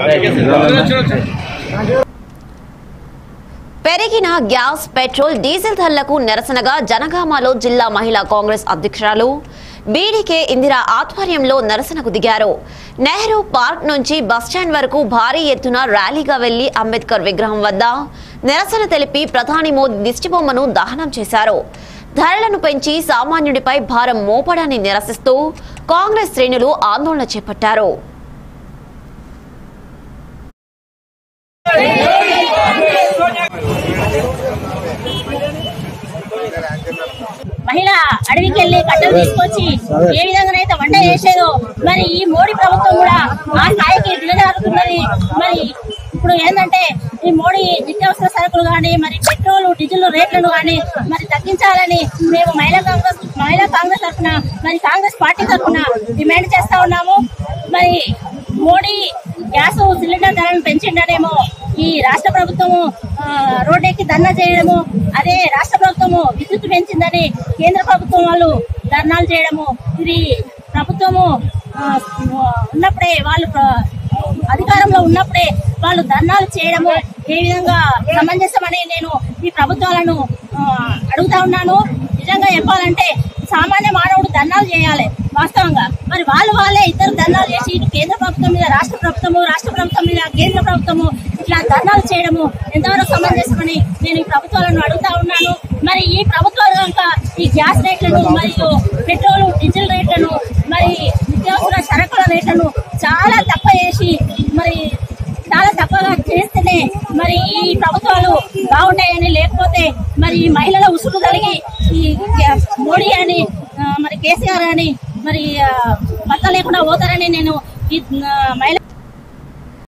పెరిగిన gas petrol diesel ధరలకు నిరసనగా జనగామలో జిల్లా మహిళా కాంగ్రెస్ అధ్యక్షురాలు బీడీకే ఇందిరా ఆధ్వర్యంలో నిరసనకు దిగారు నెహ్రూ పార్క్ నుంచి బస్టాండ్ వరకు భారీ ఎత్తున ర్యాలీగా వెళ్లి అంబేద్కర్ విగ్రహం వద్ద నిరసన తెలిపి ప్రధాని మోదీ దిష్టిబొమ్మను దహనం చేశారు ధరలను పెంచి సామాన్యుడిపై భారం మోపడాన్ని నిరసిస్తూ కాంగ్రెస్ శ్రేణులు ఆందోళన చేపట్టారు మహిళ అడవికి వెళ్ళి కట్టలు తీసుకొచ్చి ఏ విధంగానైతే వంట చేసేదో మరి ఈ మోడీ ప్రభుత్వం కూడా ఆ స్థాయికి దిగజారుతున్నది మరి ఇప్పుడు ఏంటంటే ఈ మోడీ నిత్యావసర సరుకులు కానీ మరి పెట్రోల్ డీజిల్ రేట్లను కానీ మరి తగ్గించాలని మేము మహిళా కాంగ్రెస్ మహిళా కాంగ్రెస్ తరఫున మరి కాంగ్రెస్ పార్టీ తరఫున డిమాండ్ చేస్తా ఉన్నాము మరి మోడీ గ్యాస్ సిలిండర్ ధరలను పెంచిండనేమో ఈ రాష్ట్ర ప్రభుత్వము ఆ, రోడ్డెక్కి ధర్నా చేయడము అదే రాష్ట్ర ప్రభుత్వము విద్యుత్ పెంచిందని కేంద్ర ప్రభుత్వం వాళ్ళు ధర్నాలు చేయడము ఇది ప్రభుత్వము ఆ, ఉన్నప్పుడే వాళ్ళు ప్ర- అధికారంలో ఉన్నప్పుడే వాళ్ళు ధర్నాలు చేయడము ఏ విధంగా సమంజసమని నేను ఈ ప్రభుత్వాలను ఆ, అడుగుతా ఉన్నాను నిజంగా చెప్పాలంటే సామాన్య మానవుడు ధర్నాలు చేయాలి వాస్తవంగా మరి వాళ్ళు వాళ్ళే ఇద్దరు ధర్నాలు చేసి ఇటు కేంద్ర ప్రభుత్వం మీద రాష్ట్ర ప్రభుత్వము రాష్ట్ర ప్రభుత్వం మీద కేంద్ర ప్రభుత్వము ఇట్లా ధర్నాలు చేయడము ఎంతవరకు సమంజసమని నేను ఈ ప్రభుత్వాలను అడుగుతా ఉన్నాను మరి ఈ ప్రభుత్వాలు కనుక ఈ గ్యాస్ రేట్లను మరియు పెట్రోల్ డీజిల్ రేట్లను మరి నిత్యావసర సరకుల రేట్లను చాలా తక్కువ చేసి మరి చాలా తక్కువగా చేస్తేనే మరి ఈ ప్రభుత్వాలు బాగుంటాయని లేకపోతే మరి ఈ మహిళల ఉసురు కలిగి ఈ మోడీ అని ఆ, మరి కేసీఆర్ అని మరి ఆ, భర్త లేకుండా పోతారని నేను ఈ ఆ, మహిళ